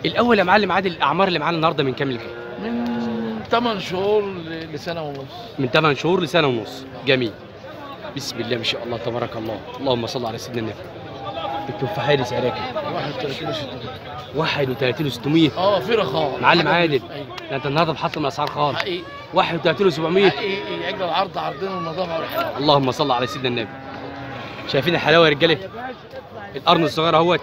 الاول يا معلم عادل الاعمار اللي معانا النهارده من كام لكام من 8 شهور ل- لسنه ونص من 8 شهور لسنه ونص جميل بسم الله ما شاء الله تبارك الله اللهم صل على سيدنا النبي التفاحه دي سعرها كام 31 600 31 600 اه في رخاء معلم عادل ايوه ده انت النهارده محطم الاسعار خالص حقيقي 31 700 حقيقي عجل العرض عرضين والنظافه والحلاوه اللهم صل على سيدنا النبي شايفين الحلاوه يا رجاله القرن الصغير اهوت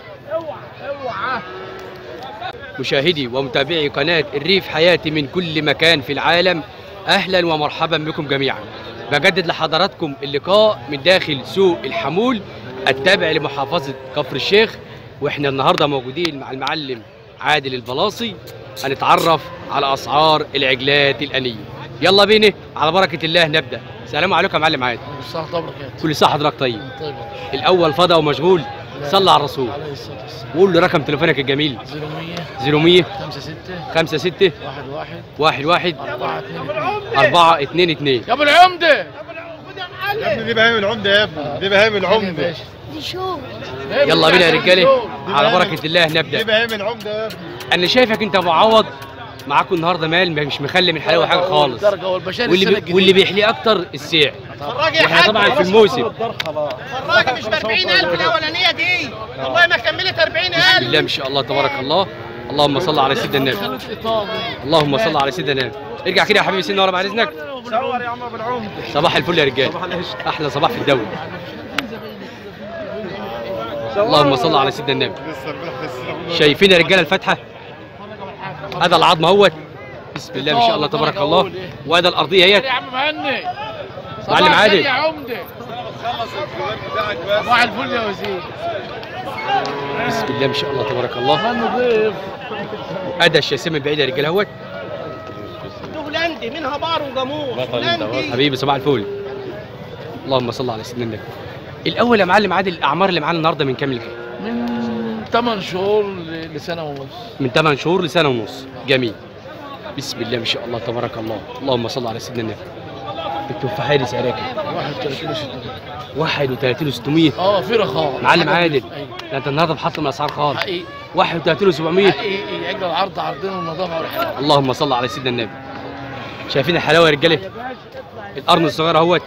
مشاهدي ومتابعي قناه الريف حياتي من كل مكان في العالم اهلا ومرحبا بكم جميعا بجدد لحضراتكم اللقاء من داخل سوق الحمول التابع لمحافظه كفر الشيخ واحنا النهارده موجودين مع المعلم عادل البلاصي هنتعرف على اسعار العجلات الانيه يلا بينا على بركه الله نبدا السلام عليكم يا معلم عادل الساعه طبركات كل سنه حضرتك طيب طيب الاول فضى ومشغول صلى على الرسول عليه الصلاه والسلام وقول له رقم تليفونك الجميل 0100 0100 5 6 5 6 1 1 1 1 4 2 2 4 2 2 يا ابو العمده يا ابني دي بهايم العمده يا ابني دي بهايم العمده يلا بينا يا رجاله على بركه الله دي نبدا بهايم العمده يا ابني انا شايفك انت ابو عوض معاكم النهارده مال مش مخلي من حلاوه حاجه خالص درجه والبشار واللي السنه بي... واللي الجديدة. بيحليه اكتر السعر الراجل يا احنا حاج طبعا في الموسم الراجل مش ب 40000 الاولانيه دي والله ما كملت 40000 بسم الله ما شاء الله تبارك الله اللهم صل على سيدنا النبي خلت ايطالي اللهم صل على سيدنا النبي ارجع كده يا حبيبي سنه ورا بعد اذنك صور يا عم ابو العمده صباح الفل يا رجاله احلى صباح في الدوله اللهم صل على سيدنا النبي لسه امبارح لسه شايفين يا رجاله الفاتحه هذا العظم اهوت بسم الله ما شاء الله تبارك الله وهذا الارضيه هي يا عم مهني معلم صباح عادل. الخير يا عمده خلص الكوبايات بتاعك بس صباح الفل يا وزير بسم الله ما شاء الله تبارك الله ما نضيف ادى الشاسمه بعيد يا رجاله اهوت هولندي منها بار وجاموس هولندي حبيبي صباح الفل اللهم صل على سيدنا النبي الاول يا معلم عادل الاعمار اللي معانا النهارده من كام لكام من 8 شهور ل- لسنه ونص من 8 شهور لسنه ونص جميل بسم الله ما شاء الله تبارك الله اللهم صل على سيدنا النبي التفاحه دي سعرها كام 31 600 31 600 اه في رخاء معلم عادل ايوه ده انت النهارده محطم الاسعار خالص حقيقي 31 700 حقيقي عجل العرض عرضين والنظافه والحلاوه اللهم صل على سيدنا النبي شايفين الحلاوه يا رجاله القرن الصغير اهوت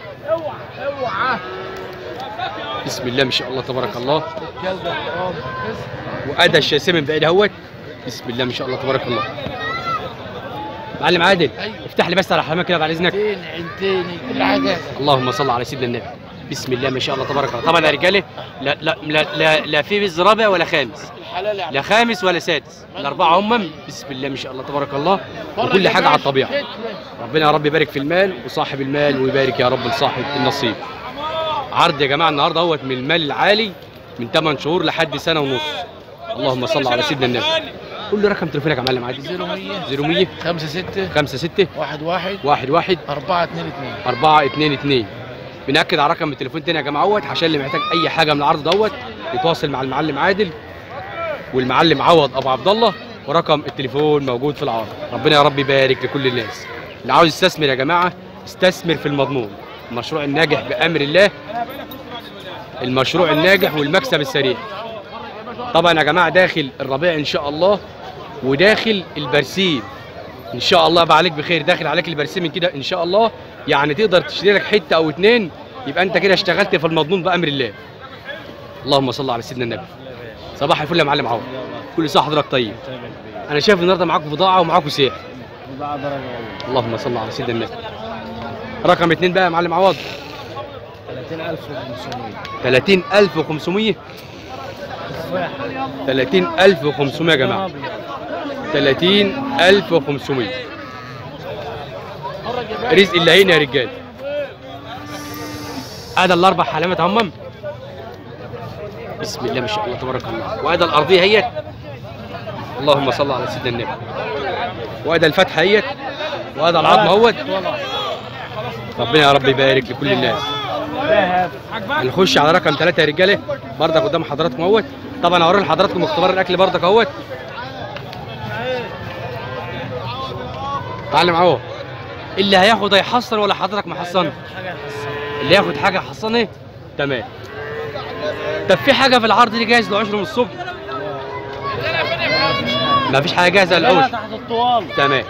بسم الله ما شاء الله تبارك الله الكلب احترام وادى الشاسمه من بعيد اهوت بسم الله ما شاء الله تبارك الله معلم عادل أيوة. افتح لي بس على حمامك كده بعد اذنك عينتين عينتين كل حاجه اللهم صل على سيدنا النبي بسم الله ما شاء الله تبارك الله طبعا يا رجاله لا لا لا لا, لا في بز رابع ولا خامس الحلال يا عم لا خامس ولا سادس الاربعه هم بسم الله ما شاء الله تبارك الله بره وكل حاجه الجماعة على الطبيعه شتلة. ربنا يا رب يبارك في المال وصاحب المال ويبارك يا رب لصاحب النصيب عرض يا جماعه النهارده اهوت من المال العالي من 8 شهور لحد سنه ونص اللهم صل على سيدنا النبي قول لي رقم تليفونك يا معلم عادل 0100 0100 5 6 5 6 1 1 1 1 4 2 2 4 2 2 بنأكد على رقم التليفون تاني يا جماعه اهوت عشان اللي محتاج اي حاجه من العرض دوت يتواصل مع المعلم عادل والمعلم عوض ابو عبد الله ورقم التليفون موجود في العرض ربنا يا رب يبارك لكل الناس اللي عاوز يستثمر يا جماعه استثمر في المضمون المشروع الناجح بامر الله المشروع الناجح والمكسب السريع طبعا يا جماعه داخل الربيع ان شاء الله وداخل البرسيم ان شاء الله بقى عليك بخير داخل عليك البرسيم من كده ان شاء الله يعني تقدر تشتري لك حته او اتنين يبقى انت كده اشتغلت في المضمون بامر الله اللهم صل على سيدنا النبي صباح الفل يا معلم عوض كل سنه حضرتك طيب انا شايف النهارده معاكم بضاعه ومعاكم سعر اللهم صل على سيدنا النبي رقم اتنين بقى يا معلم عوض 30500 30500 يا جماعه 30500 رزق الله هنا يا رجال هذا الاربع حلمات همم بسم الله ما شاء الله تبارك الله وهذا الارضيه هي اللهم صل على سيدنا النبي وهذا الفتحه هي وهذا العظم اهوت ربنا يا رب يبارك لكل الناس هنخش على رقم ثلاثة يا رجاله بردك قدام حضراتكم اهوت طبعا هوري لحضراتكم اختبار الاكل بردك اهوت معلم عوض اللي هياخد هيحصن ولا حضرتك محصن اللي ياخد حاجه حصنه تمام طب في حاجه في العرض دي جاهز له 10 من الصبح ما فيش حاجه جاهزه للعوش تحت الطوال تمام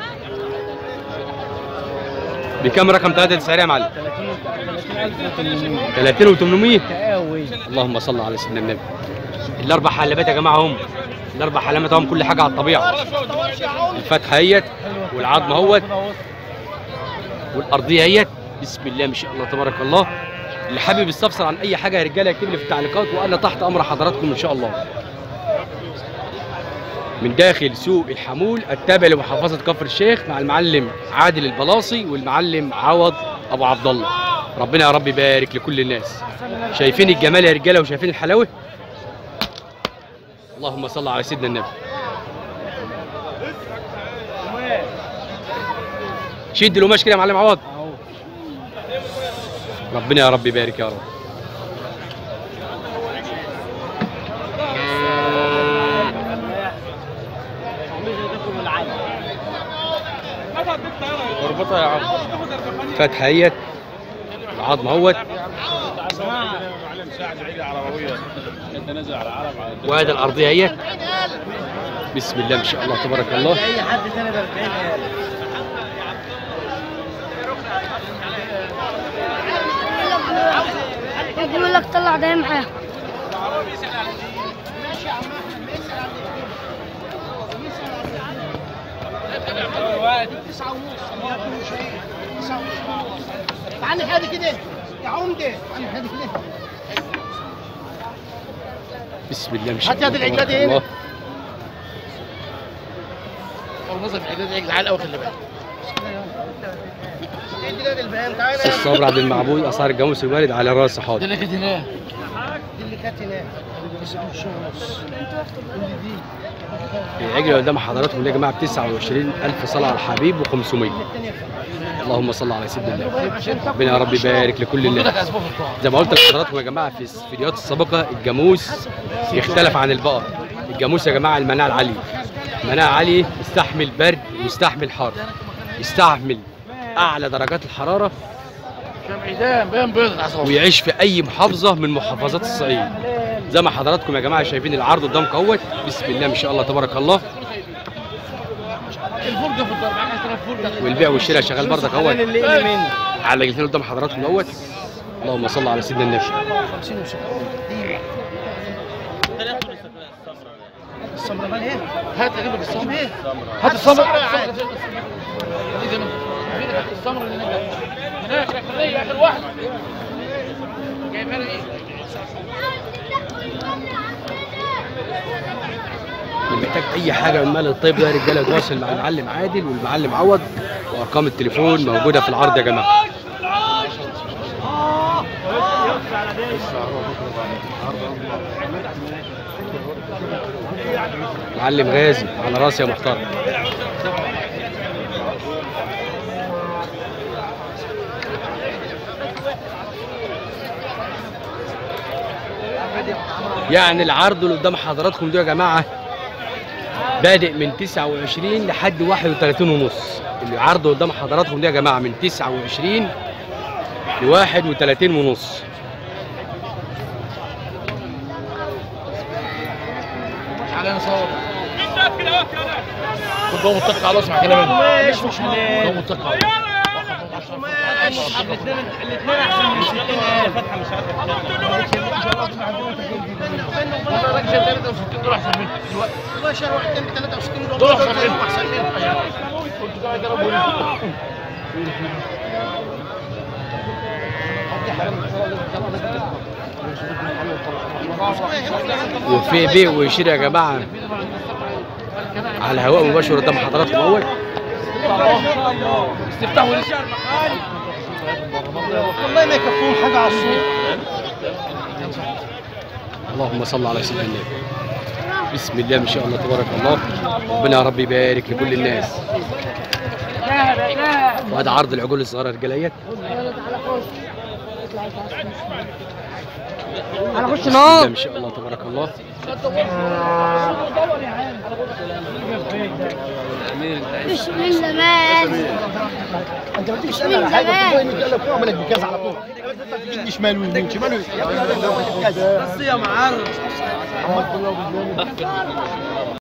بكم رقم ثلاثة السعر يا معلم 30 و800 تقاوي اللهم صل على سيدنا النبي الاربع حلبات يا جماعه هم الاربع حلبات هم كل حاجه على الطبيعه الفتحه هيت والعظم اهوت والارضيه هيت بسم الله ما شاء الله تبارك الله اللي حابب يستفسر عن اي حاجه يا رجاله يكتب لي في التعليقات وانا تحت امر حضراتكم ان شاء الله من داخل سوق الحمول التابع لمحافظه كفر الشيخ مع المعلم عادل البلاصي والمعلم عوض ابو عبد الله ربنا يا رب يبارك لكل الناس شايفين الجمال يا رجاله وشايفين الحلاوه اللهم صل على سيدنا النبي شد القماش كده يا معلم عوض ربنا يا رب يبارك يا رب اربطها يا عم فتحه هيت العظم اهوت معلم ساعد عيد عربيه انت نازل على العرب على وهذا الارضيه هيت بسم الله ما شاء الله تبارك الله اي حد ثاني ب 40000 يقول لك طلع ده معاه تعالى هادي كده يا عمده تعالى هادي كده بسم الله ما شاء هات الله يد العجلة تبارك دي هنا. الله والنظر في الحداد يجي عال قوي خلي بالك ادي ده البهام تعالى استاذ صبري عبد المعبود اسعار الجاموس الوارد على راس ده حاضر اللي كانت هناك دي اللي كانت هناك العجل اللي قدام حضراتكم ده يا جماعه ب 29000 صلاه على الحبيب و500 اللهم صل على سيدنا النبي ربنا يا رب يبارك لكل خد لك الناس اسبوع في الطعام زي ما قلت لحضراتكم يا جماعه في الفيديوهات السابقه الجاموس يختلف عن البقر الجاموس يا جماعه المناعه العاليه مناعه عاليه يستحمل برد ويستحمل حر يستحمل اعلى درجات الحراره شمعدان بين بيض عصام ويعيش في اي محافظه من محافظات الصعيد زي ما حضراتكم يا جماعه شايفين العرض قدامكم اهوت بسم الله ما شاء الله تبارك الله الفرجه في الضرب عايز تلعب فرجه والبيع والشراء شغال برضك اهوت اللي مني على الاثنين قدام حضراتكم اهوت اللهم صل على سيدنا النبي السمره مال ايه؟ هات اجيب لك السمر ايه؟ هات السمر السمر يا عادل. دي زمان في لك السمر اللي هناك هناك اخر اخر واحد جايبها لي ايه اللي محتاج اي حاجه من مال الطيب ده يا رجاله يتواصل مع المعلم عادل والمعلم عوض وارقام التليفون موجوده في العرض يا جماعه معلم غازي على راسي يا محترم يعني العرض اللي قدام حضراتكم ده يا جماعه بادئ من 29 لحد 31 ونص العرض قدام حضراتكم ده يا جماعه من 29 ل 31 ونص تعالى نصور خد بقى متقع على اسمع كلام منه مش مش بقى متقع على الاثنين الاثنين احسن من 60000 فتحه مش عارف والله راجل شايل 63 دول احسن منه دلوقتي والله شهر واحد اتنين ب 63 دول دول احسن منه احسن منه كنت قاعد اجربه هنا. وفي بيع وشراء يا جماعه على الهواء مباشر قدام حضراتكم اهوت استفتاح ولسه والله ما يكفون حاجه على السوق اللهم صل على سيدنا النبي بسم الله ما شاء الله تبارك الله ربنا يا رب يبارك لكل الناس وهذا عرض العجول الصغيره رجاليات انا اخش بسم الله نار ما شاء الله تبارك الله مش من زمان انت ما تجيش من تسال على حاجه زمان. تقول لي لك اعمل بكذا على طول تجيب شمال ويمين شمال ويمين يا ابني ده كذا بس يا معلم